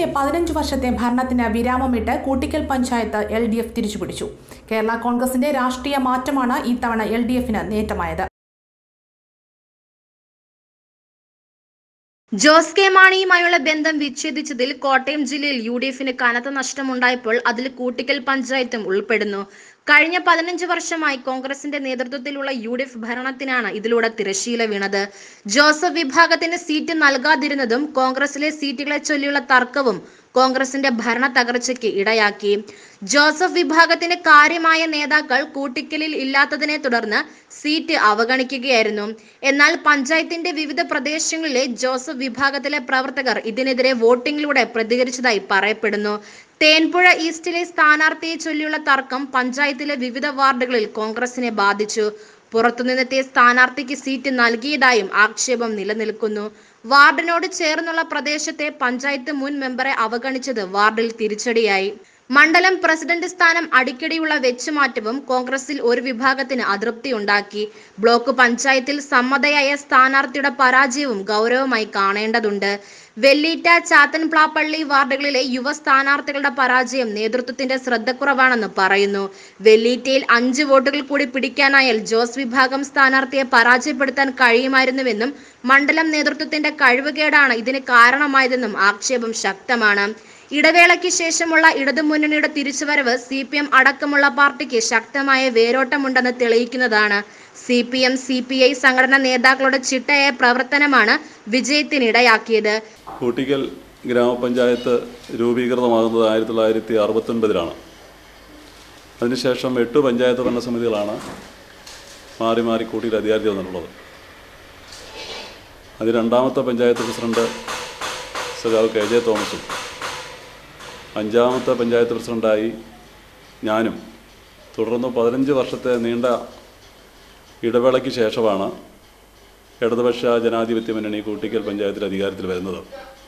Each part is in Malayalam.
പതിനഞ്ച് വർഷത്തെ ഭരണത്തിന് വിരാമമിട്ട് Koottickal panchayat L D F തിരിച്ചുപിടിച്ചു കേരള കോൺഗ്രസിന്റെ രാഷ്ട്രീയ മാറ്റമാണ് ഇത്തവണ എൽ ഡി എഫിന് നേട്ടമായത് ജോസ് കെ മാണിയുമായുള്ള ബന്ധം വിച്ഛേദിച്ചതിൽ കോട്ടയം ജില്ലയിൽ യു ഡി എഫിന് കനത്ത നഷ്ടമുണ്ടായപ്പോൾ അതിൽ കൂട്ടിക്കൽ പഞ്ചായത്തും ഉൾപ്പെടുന്നു കഴിഞ്ഞ പതിനഞ്ച് വർഷമായി കോൺഗ്രസിന്റെ നേതൃത്വത്തിലുള്ള യു ഡി എഫ് ഭരണത്തിനാണ് ഇതിലൂടെ തിരശീല വീണത് ജോസഫ് വിഭാഗത്തിന് സീറ്റ് നൽകാതിരുന്നതും കോൺഗ്രസിലെ സീറ്റുകളെ ചൊല്ലിയുള്ള തർക്കവും കോൺഗ്രസിന്റെ ഭരണ തകർച്ചയ്ക്ക് ഇടയാക്കി ജോസഫ് വിഭാഗത്തിന് കാര്യമായ നേതാക്കൾ കൂട്ടിക്കലിൽ ഇല്ലാത്തതിനെ തുടർന്ന് സീറ്റ് അവഗണിക്കുകയായിരുന്നു എന്നാൽ പഞ്ചായത്തിന്റെ വിവിധ പ്രദേശങ്ങളിലെ ജോസഫ് വിഭാഗത്തിലെ പ്രവർത്തകർ ഇതിനെതിരെ വോട്ടിംഗിലൂടെ പ്രതികരിച്ചതായി പറയപ്പെടുന്നു തേൻപുഴ ഈസ്റ്റിലെ സ്ഥാനാർത്ഥിയെ ചൊല്ലിയുള്ള തർക്കം പഞ്ചായത്തിലെ വിവിധ വാർഡുകളിൽ കോൺഗ്രസിനെ ബാധിച്ചു പുറത്തുനിന്നെത്തിയ സ്ഥാനാർത്ഥിക്ക് സീറ്റ് നൽകിയതായും ആക്ഷേപം നിലനിൽക്കുന്നു വാർഡിനോട് ചേർന്നുള്ള പ്രദേശത്തെ പഞ്ചായത്ത് മുൻ മെമ്പറെ അവഗണിച്ചത് വാർഡിൽ തിരിച്ചടിയായി മണ്ഡലം പ്രസിഡന്റ് സ്ഥാനം അടിക്കടിയുള്ള വെച്ചുമാറ്റവും കോൺഗ്രസിൽ ഒരു വിഭാഗത്തിന് അതൃപ്തി ഉണ്ടാക്കി ബ്ലോക്ക് പഞ്ചായത്തിൽ സമ്മതയായ സ്ഥാനാർത്ഥിയുടെ പരാജയവും ഗൗരവമായി കാണേണ്ടതുണ്ട് വെല്ലീറ്റ ചാത്തൻപ്ലാപ്പള്ളി വാർഡുകളിലെ യുവ സ്ഥാനാർത്ഥികളുടെ പരാജയം നേതൃത്വത്തിന്റെ ശ്രദ്ധക്കുറവാണെന്ന് പറയുന്നു വെല്ലീറ്റയിൽ അഞ്ച് വോട്ടുകൾ കൂടി പിടിക്കാനായാൽ ജോസ് വിഭാഗം സ്ഥാനാർത്ഥിയെ പരാജയപ്പെടുത്താൻ കഴിയുമായിരുന്നുവെന്നും മണ്ഡലം നേതൃത്വത്തിന്റെ കഴിവുകേടാണ് ഇതിന് കാരണമായതെന്നും ആക്ഷേപം ശക്തമാണ് ഇടവേളയ്ക്ക് ശേഷമുള്ള ഇടതുമുന്നണിയുടെ തിരിച്ചുവരവ് സി പി എം അടക്കമുള്ള പാർട്ടിക്ക് ശക്തമായ വേരോട്ടമുണ്ടെന്ന് തെളിയിക്കുന്നതാണ് C P M C P I സംഘടനാ നേതാക്കളുടെ ചിട്ടയായ പ്രവർത്തനമാണ് വിജയത്തിനിടയാക്കിയത് കൂട്ടിക്കൽ ഗ്രാമപഞ്ചായത്ത് രൂപീകൃതമാകുന്നത് ആയിരത്തി തൊള്ളായിരത്തി അറുപത്തൊൻപതിലാണ് അതിനുശേഷം എട്ട് പഞ്ചായത്ത് ഭരണസമിതികളാണ് മാറി മാറി കൂട്ടിയിൽ അധികാരത്തിൽ വന്നിട്ടുള്ളത് അത് രണ്ടാമത്തെ പഞ്ചായത്ത് പ്രസിഡന്റ് സഖാവ് കെ ജെ തോമസും അഞ്ചാമത്തെ പഞ്ചായത്ത് പ്രസിഡന്റായി ഞാനും തുടർന്ന് പതിനഞ്ച് വർഷത്തെ നീണ്ട ഇടവേളയ്ക്ക് ശേഷമാണ് ഇടതുപക്ഷ ജനാധിപത്യ മുന്നണി കൂട്ടിക്കൽ പഞ്ചായത്തിൽ അധികാരത്തിൽ വരുന്നത്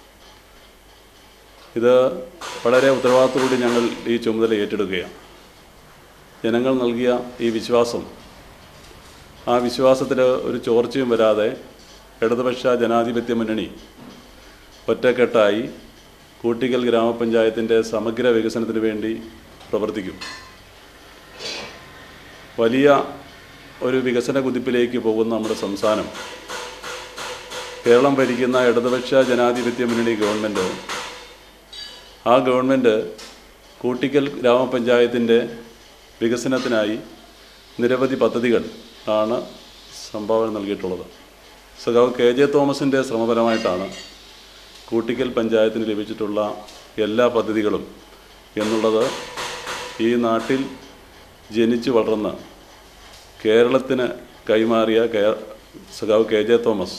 ഇത് വളരെ ഉത്തരവാദിത്തോടുകൂടി ഞങ്ങൾ ഈ ചുമതല ഏറ്റെടുക്കുകയാണ് ജനങ്ങൾ നൽകിയ ഈ വിശ്വാസം ആ വിശ്വാസത്തിൽ ഒരു ചോർച്ചയും വരാതെ ഇടതുപക്ഷ ജനാധിപത്യ മുന്നണി ഒറ്റക്കെട്ടായി കൂട്ടിക്കൽ ഗ്രാമപഞ്ചായത്തിൻ്റെ സമഗ്ര വികസനത്തിന് വേണ്ടി പ്രവർത്തിക്കും വലിയ ഒരു വികസന കുതിപ്പിലേക്ക് പോകുന്ന നമ്മുടെ സംസ്ഥാനം കേരളം ഭരിക്കുന്ന ഇടതുപക്ഷ ജനാധിപത്യ മുന്നണി ഗവൺമെൻറ് ആ ഗവൺമെൻറ് കൂട്ടിക്കൽ ഗ്രാമപഞ്ചായത്തിൻ്റെ വികസനത്തിനായി നിരവധി പദ്ധതികൾ ആണ് സംഭാവന നൽകിയിട്ടുള്ളത് സഖാവ് കെ ജെ തോമസിൻ്റെ ശ്രമഫലമായിട്ടാണ് കൂട്ടിക്കൽ പഞ്ചായത്തിന് ലഭിച്ചിട്ടുള്ള എല്ലാ പദ്ധതികളും എന്നുള്ളത് ഈ നാട്ടിൽ ജനിച്ചു വളർന്ന് കേരളത്തിന് കൈമാറിയ കേ സഖാവ് കെ ജെ തോമസ്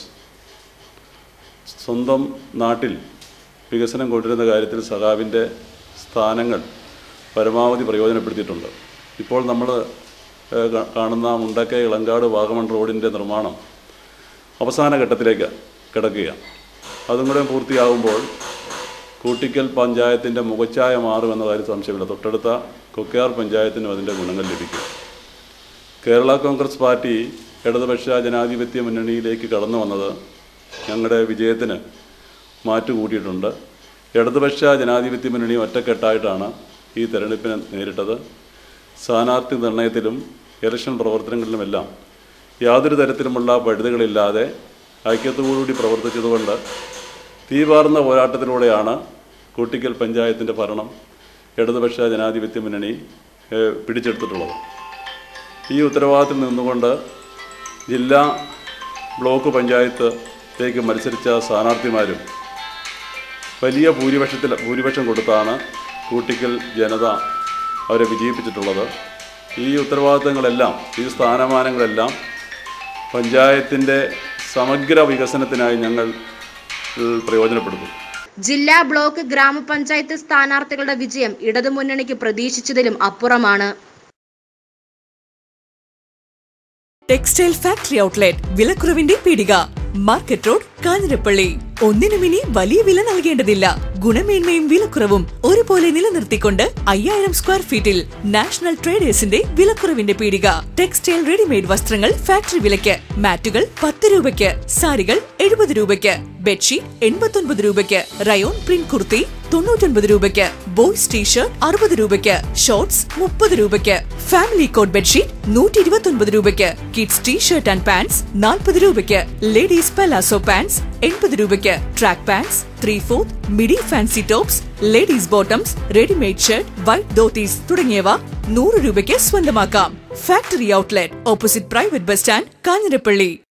സ്വന്തം നാട്ടിൽ വികസനം കൊണ്ടുവരുന്ന കാര്യത്തിൽ സഖാവിൻ്റെ സ്ഥാനങ്ങൾ പരമാവധി പ്രയോജനപ്പെടുത്തിയിട്ടുണ്ട് ഇപ്പോൾ നമ്മൾ ഏഹ്, കാ- കാണുന്ന മുണ്ടക്കൈ ഇളങ്കാട് വാഗമൺ റോഡിൻ്റെ നിർമ്മാണം അവസാന ഘട്ടത്തിലേക്ക് കിടക്കുകയാണ് അതും കൂടെ പൂർത്തിയാകുമ്പോൾ കൂട്ടിക്കൽ പഞ്ചായത്തിൻ്റെ മുഖച്ഛായ മാറുമെന്ന കാര്യം സംശയമില്ല തൊട്ടടുത്ത കൊക്കയാർ പഞ്ചായത്തിനും അതിൻ്റെ ഗുണങ്ങൾ ലഭിക്കും കേരള കോൺഗ്രസ് പാർട്ടി ഇടതുപക്ഷ ജനാധിപത്യ മുന്നണിയിലേക്ക് കടന്നു വന്നത് ഞങ്ങളുടെ വിജയത്തിന് മാറ്റുകൂട്ടിയിട്ടുണ്ട് ഇടതുപക്ഷ ജനാധിപത്യ മുന്നണി ഒറ്റക്കെട്ടായിട്ടാണ് ഈ തെരഞ്ഞെടുപ്പിനെ നേരിട്ടത് സ്ഥാനാർത്ഥി നിർണയത്തിലും ഇലക്ഷൻ പ്രവർത്തനങ്ങളിലുമെല്ലാം യാതൊരു തരത്തിലുമുള്ള പഴുതുകളില്ലാതെ ഐക്യത്തോടുകൂടി പ്രവർത്തിച്ചതുകൊണ്ട് തീപാർന്ന പോരാട്ടത്തിലൂടെയാണ് കൂട്ടിക്കൽ പഞ്ചായത്തിൻ്റെ ഭരണം ഇടതുപക്ഷ ജനാധിപത്യ മുന്നണി ഏഹ്, പിടിച്ചെടുത്തിട്ടുള്ളത് ഈ ഉത്തരവാദിത്തത്തിൽ നിന്നുകൊണ്ട് ജില്ലാ ബ്ലോക്ക് പഞ്ചായത്തിലേക്ക് മത്സരിച്ച സ്ഥാനാർത്ഥിമാരും വലിയ ഭൂരിപക്ഷത്തിൽ ഭൂരിപക്ഷം കൊടുത്താണ് കൂട്ടിക്കൽ ജനത അവരെ വിജയിപ്പിച്ചിട്ടുള്ളത് ഈ ഉത്തരവാദിത്തങ്ങളെല്ലാം ഈ സ്ഥാനമാനങ്ങളെല്ലാം പഞ്ചായത്തിൻ്റെ സമഗ്ര വികസനത്തിനായി ഞങ്ങൾ ഏഹ്, പ്രയോജനപ്പെടുത്തും ജില്ലാ ബ്ലോക്ക് ഗ്രാമപഞ്ചായത്ത് സ്ഥാനാർത്ഥികളുടെ വിജയം ഇടതുമുന്നണിക്ക് പ്രതീക്ഷിച്ചതിലും അപ്പുറമാണ് ടെക്സ്റ്റൈൽ ഫാക്ടറി ഔട്ട്ലെറ്റ് വിലക്കുറവിന്റെ പീടിക മാർക്കറ്റ് റോഡ് കാഞ്ഞിരപ്പള്ളി ഒന്നിനും ഇനി വലിയ വില നൽകേണ്ടതില്ല ഗുണമേന്മയും വിലക്കുറവും ഒരുപോലെ നിലനിർത്തിക്കൊണ്ട് അയ്യായിരം സ്ക്വയർ ഫീറ്റിൽ നാഷണൽ ട്രേഡേഴ്സിന്റെ വിലക്കുറവിന്റെ പീടിക ടെക്സ്റ്റൈൽ റെഡിമെയ്ഡ് വസ്ത്രങ്ങൾ ഫാക്ടറി വിലയ്ക്ക് മാറ്റുകൾ പത്ത് രൂപയ്ക്ക് സാരികൾ എഴുപത് രൂപയ്ക്ക് ബെഡ്ഷീറ്റ് എൺപത്തൊൻപത് രൂപയ്ക്ക് റയോൺ പ്രിന്റ് കുർത്തി തൊണ്ണൂറ്റൊൻപത് രൂപയ്ക്ക് ബോയ്സ് ടീഷർട്ട് അറുപത് രൂപയ്ക്ക് ഷോർട്സ് മുപ്പത് രൂപയ്ക്ക് ഫാമിലി കോട്ട് ബെഡ്ഷീറ്റ് നൂറ്റി ഇരുപത്തൊൻപത് രൂപയ്ക്ക് കിഡ്സ് ടീഷർട്ട് ആൻഡ് പാൻസ് നാൽപ്പത് രൂപയ്ക്ക് ലേഡീസ് പലാസോ പാൻസ് എൺപത് രൂപയ്ക്ക് track pants three fourth midi fancy tops ladies bottoms readymade shirt white dhotis തുടങ്ങിയവ നൂറ് രൂപയ്ക്ക് സ്വന്തമാക്കാം factory outlet opposite private bus stand Kanjirappally